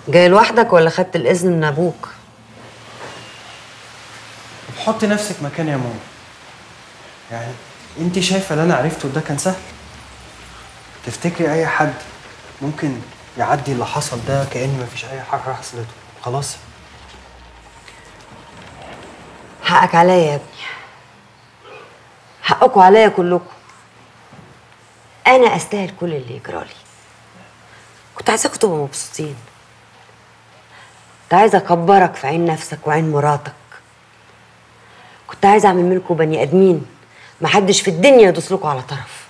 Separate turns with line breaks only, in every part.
جاي لوحدك ولا خدت الاذن من ابوك
حطي نفسك مكاني يا ماما يعني انت شايفه اللي انا عرفته ده كان سهل تفتكري اي حد ممكن يعدي اللي حصل ده كأن مفيش اي حاجه حصلت خلاص
حقك عليا يا ابني حقكوا عليا كلكم انا استاهل كل اللي يجرالي كنت عايزاكم تبقوا مبسوطين كنت عايزه اكبرك في عين نفسك وعين مراتك كنت عايزه اعمل منكم بني ادمين محدش في الدنيا يدوس لكم على طرف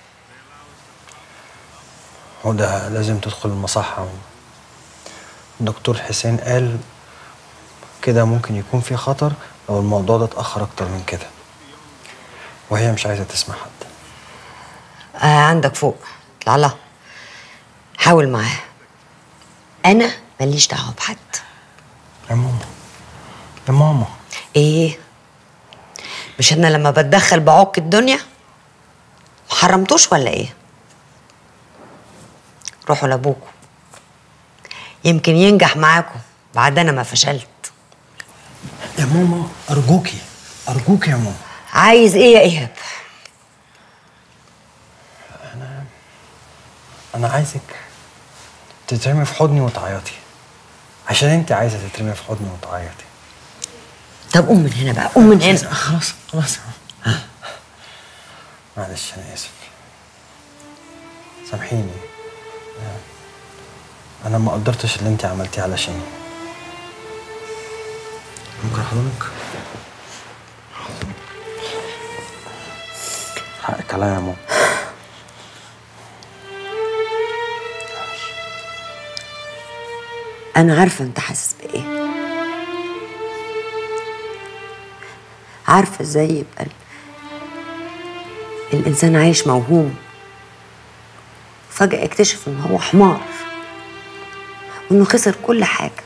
هدى لازم تدخل المصحة الدكتور حسين قال كده ممكن يكون في خطر لو الموضوع ده اتأخر أكتر من كده وهي مش عايزة تسمع حد
آه عندك فوق اطلع لها حاول معاها انا ماليش دعوه بحد
يا ماما يا ماما
ايه مش انا لما بتدخل بعك الدنيا ما حرمتوش ولا ايه روحوا لابوكوا يمكن ينجح معاكم بعد انا ما فشلت
يا ماما أرجوكي أرجوكي يا ماما
عايز ايه يا ايهاب
أنا عايزك تترمي في حضني وتعيطي عشان أنت عايزة تترمي في حضني وتعيطي
طب قوم من هنا بقى قوم من هنا
خلاص خلاص معلش أنا آسف سامحيني أنا ما قدرتش اللي أنت عملتيه علشاني ممكن أحضنك حقك عليا يا ماما
انا عارفه انت حاسس بايه عارفه ازاي يبقى ال- الانسان عايش موهوم فجاه يكتشف ان هو حمار وانه خسر كل حاجه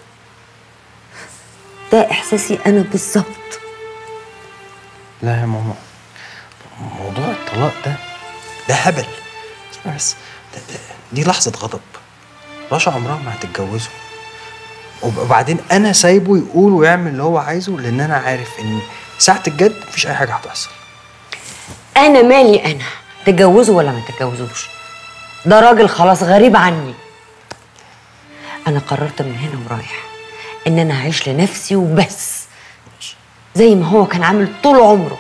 ده احساسي انا بالظبط
لا يا ماما موضوع الطلاق ده ده هبل اسمع بس ده ده دي لحظة غضب رشا عمرها ما هتتجوزه وبعدين انا سايبه يقول ويعمل اللي هو عايزه لان انا عارف ان ساعة الجد مفيش اي حاجة هتحصل
انا مالي انا تتجوزوا ولا ما تتجوزوش ده راجل خلاص غريب عني انا قررت من هنا ورايح ان انا هعيش لنفسي وبس زي ما هو كان عامل طول عمره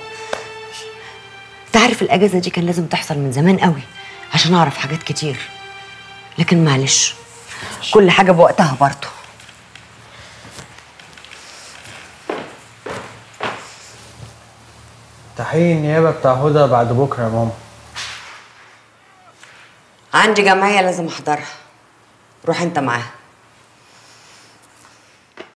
تعرف الاجازه دي كان لازم تحصل من زمان قوي عشان اعرف حاجات كتير لكن معلش كل حاجه بوقتها برضه
تحقيق النيابة بتاع هدى بعد بكرة يا ماما
عندي جمعيه لازم احضرها روح انت معاها